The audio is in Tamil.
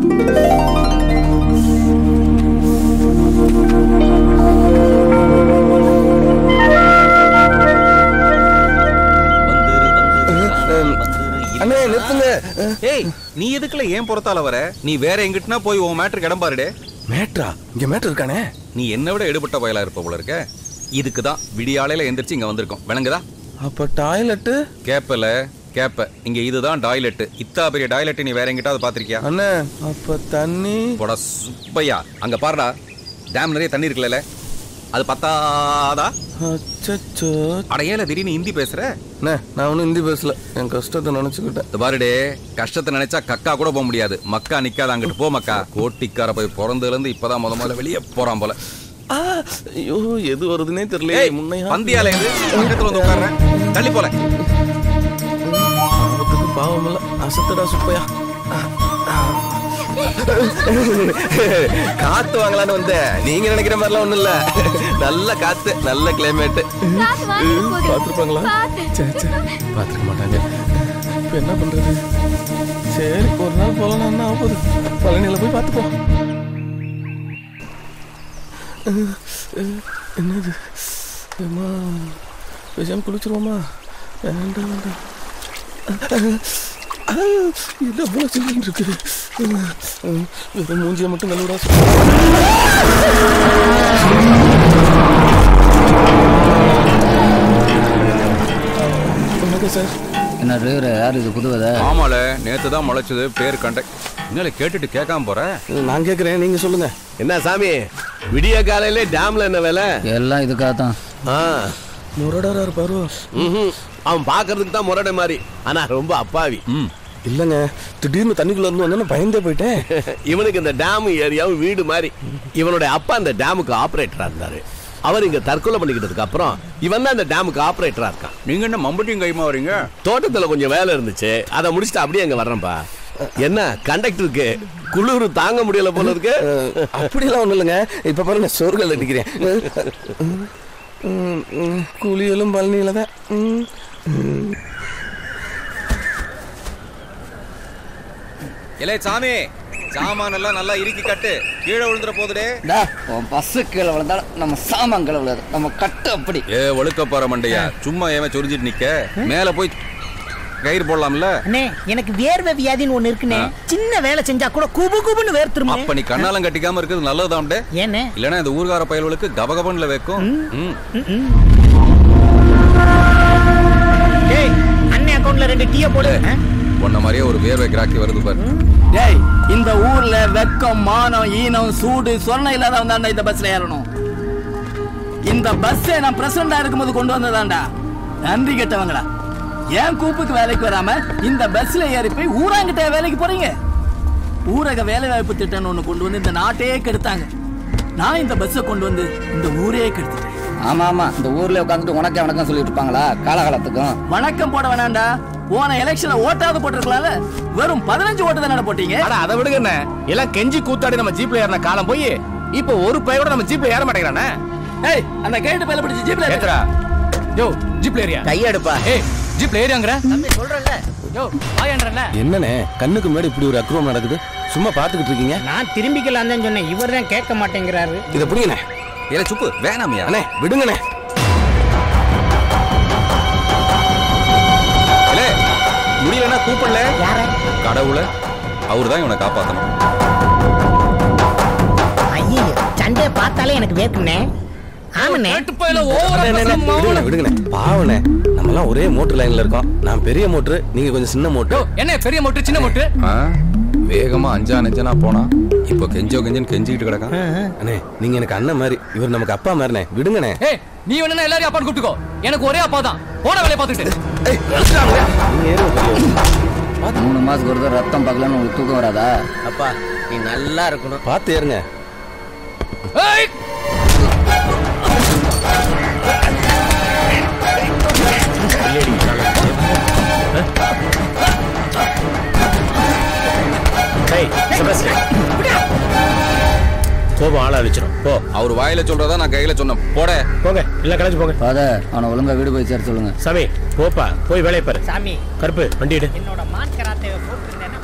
அண்ணே நிறுத்துங்க ஏய் நீ எதுக்குல ஏன் புறத்தால வர நீ வேற எங்கிட்டனா போய் உன் மேட்ருக்கு இடம் பாருடே மேட்ரா இங்க மேட்ரு இருக்கானே நீ என்னை விட எடுபட்ட பயலா இருப்ப போல இருக்க இதுக்கு தான் விடியாலையில எந்திரிச்சு இங்க வந்திருக்கோம் விளங்குதா அப்ப டாய்லெட்டு கேப்பல கேப்ப இங்க இதுதான் டாய்லெட் இத்தா பெரிய டாய்லெட் நீ வேற எங்கிட்டாவது பாத்திருக்கியா அண்ணே அப்ப தண்ணி போடா சுப்பையா அங்க பாருடா டேம் நிறைய தண்ணி இருக்குல்ல அது பத்தாதா அச்சச்சோ அட ஏல திடீர்னு ஹிந்தி பேசுற அண்ணே நான் ஒன்றும் ஹிந்தி பேசல என் கஷ்டத்தை நினச்சிக்கிட்டேன் இந்த பாருடே கஷ்டத்தை நினைச்சா கக்கா கூட போக முடியாது மக்கா நிக்காத அங்கிட்டு போ மக்கா கோட்டிக்கார போய் பிறந்ததுல இருந்து இப்பதான் முத முதல்ல வெளியே போறான் போல ஆ, ஐயோ எது வருதுன்னே தெரியல ஏய் முன்னையா பந்தியால இது பக்கத்துல வந்து உட்கார்றேன் தள்ளி போல பாவத்துக்கு பாவம் இல்ல அசத்துடா சுப்பையா காத்து வாங்கலான்னு வந்தேன் நீங்க நினைக்கிற மாதிரிலாம் ஒண்ணும் இல்ல நல்ல காத்து நல்ல கிளைமேட் பாத்துருப்பாங்களா சே சே பாத்துருக்க மாட்டாங்க இப்ப என்ன பண்றது சரி ஒரு நாள் போலாம் என்ன ஆகுது பழனியில போய் பார்த்துப்போம் என்னது அம்மா பேசாம குளிச்சிருவோமா வேண்டாம் வேண்டாம் இது அவ்வளோ சில்லுன்னு இருக்கு வெறும் மூஞ்சியை மட்டும் கழுவிடா வணக்கம் சார் என்ன டிரைவர் யார் இது புதுவத ஆமால நேத்து தான் முளைச்சது பேர் கண்ட இன்னும் கேட்டுட்டு கேட்காம போற நான் கேட்குறேன் நீங்க சொல்லுங்க என்ன சாமி விடிய காலையில டேம்ல என்ன வேலை எல்லாம் இதுக்காக தான் ஆ முரடரா இருப்பாரு ம்ஹும். அவன் பாக்குறதுக்கு தான் முரடை மாதிரி ஆனா ரொம்ப அப்பாவி ம் இல்லைங்க திடீர்னு தண்ணிக்குள்ள இருந்து வந்தோன்னு பயந்தே போயிட்டேன் இவனுக்கு இந்த டேம் ஏரியாவும் வீடு மாதிரி இவனுடைய அப்பா இந்த டேமுக்கு ஆபரேட்டரா இருந்தாரு அவர் இங்க தற்கொலை பண்ணிக்கிட்டதுக்கு அப்புறம் இவன் தான் இந்த டேமுக்கு ஆபரேட்டரா இருக்கான் நீங்க என்ன மம்பட்டியும் கைமா வரீங்க தோட்டத்துல கொஞ்சம் வேலை இருந்துச்சு அதை முடிச்சுட்டு அப்படியே அங்க வர்றேன்ப்பா என்ன கண்டக்டருக்கு குளிர் தாங்க முடியல போல இருக்கு அப்படிலாம் ஒன்றும் இல்லைங்க இப்போ பாருங்க சோறுகள் அடிக்கிறேன் ம், ம், குளியலும் பழனியில தான் ம். இலே சாமி சாமான் எல்லாம் நல்லா இறுக்கி கட்டு கீழே விழுந்துற போதுடே டா உன் பஸ்ஸு கீழே விழுந்தாலும் நம்ம சாமான் கீழே விழுது நம்ம கட்டு அப்படி ஏ ஒழுக்க போற மண்டையா சும்மா ஏன் சொரிஞ்சிட்டு நிக்க மேல போய் கயிறு போடலாம்ல அண்ணே எனக்கு வேர்வை வியாதின்னு ஒண்ணு இருக்குண்ணே சின்ன வேலை செஞ்சா கூட குபு குபுன்னு வேர்த்துருமே அப்ப நீ கண்ணாலம் கட்டிக்காம இருக்கிறது நல்லதுதான்டே ஏண்ணே இல்லனா இந்த ஊர்கார பயல்களுக்கு கபகபன்ல வைக்கும் ம். டேய் அண்ணே அக்கவுண்ட்ல ரெண்டு டீய போடு ஆ? உன்ன மாதிரியே ஒரு வேர்வை கிராக்கி வருது பாரு டேய் இந்த ஊர்ல வெக்கம் மானம் ஈனம் சூடு சொன்ன இல்லாதவன் தான்டா இந்த பஸ்ல ஏறணும் இந்த பஸ்ஸை நான் பிரசிடண்டா இருக்கும்போது கொண்டு வந்ததாண்டா நன்றி கெட்டவங்களா ஏன் கூப்புக்கு வேலைக்கு வராம இந்த பஸ்ல ஏறி போய் ஊராங்கிட்ட வேலைக்கு போறீங்க ஊரக வேலை வாய்ப்பு திட்டம்னு ஒண்ணு கொண்டு வந்து இந்த நாட்டையே கெடுத்தாங்க நான் இந்த பஸ்ஸை கொண்டு வந்து இந்த ஊரே கெடுத்துட்டேன் ஆமா ஆமா இந்த ஊர்ல உட்காந்துட்டு உனக்கே வணக்கம் சொல்லிட்டு இருப்பாங்களா காலகாலத்துக்கும் வணக்கம் போட வேணாம்டா போன எலெக்ஷன்ல ஓட்டாவது போட்டிருக்கலாம்ல வெறும் பதினஞ்சு ஓட்டு தானே போட்டீங்க அட அதை விடுங்க என்ன எல்லாம் கெஞ்சி கூத்தாடி நம்ம ஜீப்ல ஏறின காலம் போய் இப்போ ஒரு பைய கூட நம்ம ஜீப்ல ஏற மாட்டேங்கிறானே ஏய் அந்த கேட்டு பையில பிடிச்சி ஜீப்ல ஏத்து. ஏத்துறா யோ ஜீப்ல ஏறியா கையெடுப்பா ஏய் ஜீப்ல ஏறியாங்கற சொல்றேன்ல யோ வாயான்றல என்னண்ணே கண்ணுக்கு முன்னாடி இப்படி ஒரு அக்ரமம் நடக்குது சும்மா பார்த்துக்கிட்டு இருக்கீங்க நான் திரும்பிக்கலாம் தான் சொன்னேன் இவர் தான் கேட்க மாட்டேங்கிறாரு இதை பிடிங்கண்ணே ஏல சுப்பு வேணாமியா அண்ணே விடுங்கண்ணே ஏலே முடியலன்னா கூப்பிடல யார கடவுளை அவர்தான் இவனை காப்பாத்தணும் ஐயோ சண்டையை பார்த்தாலே எனக்கு வேர்க்குண்ணே ஆமாண்ணே அண்ணே, அண்ணே, அண்ணே, விடுங்கண்ணே விடுங்கண்ணே பாவண்ணே நம்மலாம் ஒரே மோட்டர் லைன்ல இருக்கோம் நான் பெரிய மோட்டர் நீங்க கொஞ்சம் சின்ன மோட்டர் என்ன பெரிய மோட்டு சின்ன மோட்டு ஆ? வேகமா அஞ்சா நெஞ்சனா போனா இப்போ கெஞ்சோ கெஞ்சன்னு கெஞ்சிக்கிட்டு கிடக்கான் அண்ணே நீங்க எனக்கு அண்ணன் மாதிரி இவர் நமக்கு அப்பா மாதிரிண்ணே விடுங்கண்ணே ஏய் நீ வேணும்னா எல்லாரையும் அப்பான்னு கூப்பிட்டுக்கோ எனக்கு ஒரே அப்பா தான் போன வேலையை பார்த்துட்டு ஏய், நீங்க ஏறுங்க பெரியவர். மூணு மாசத்துக்கு ஒரு தடவை ரத்தம் பார்க்கலன்னு உங்களுக்கு தூக்கம் வராதா அப்பா நீ நல்லா இருக்கணும் பார்த்து ஏறுங்க ஏய் கோபம் ஆள அழிச்சிடும் போ அவர் வாயில சொல்றதா நான் கையில சொன்னேன் போட போங்க இல்ல கலைஞ்சு போங்க ஃபாதர் அவனை ஒழுங்கா வீடு போய் சேர சொல்லுங்க சாமி போப்பா போய் வேலையை பாரு சாமி கருப்பு வண்டி எடு என்னோட மான் கராத்தே போட்டுருந்தேன்னா